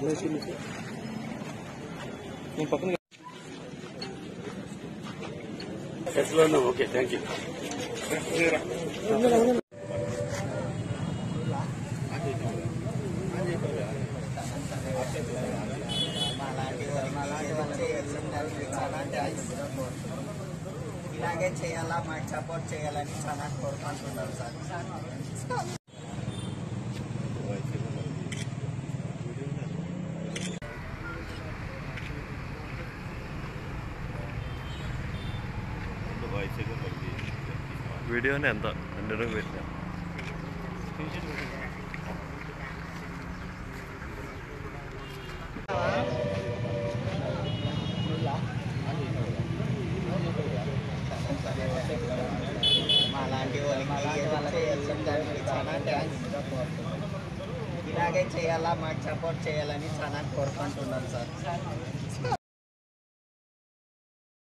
నేను పక్కన టచ్లో ఉన్నాం ఓకే థ్యాంక్ యూ ఇలాగే చేయాలా మాకు సపోర్ట్ చేయాలని చాలా కోరుకుంటున్నారు సార్ వీడియోని ఎంత అందరూ పెట్టినా మా లాంటి వాళ్ళకి వాళ్ళకి వెళ్ళడానికి చాలా థ్యాంక్స్ ఇలాగే చేయాలా మాకు సపోర్ట్ చేయాలని చాలా కోరుకుంటున్నాను సార్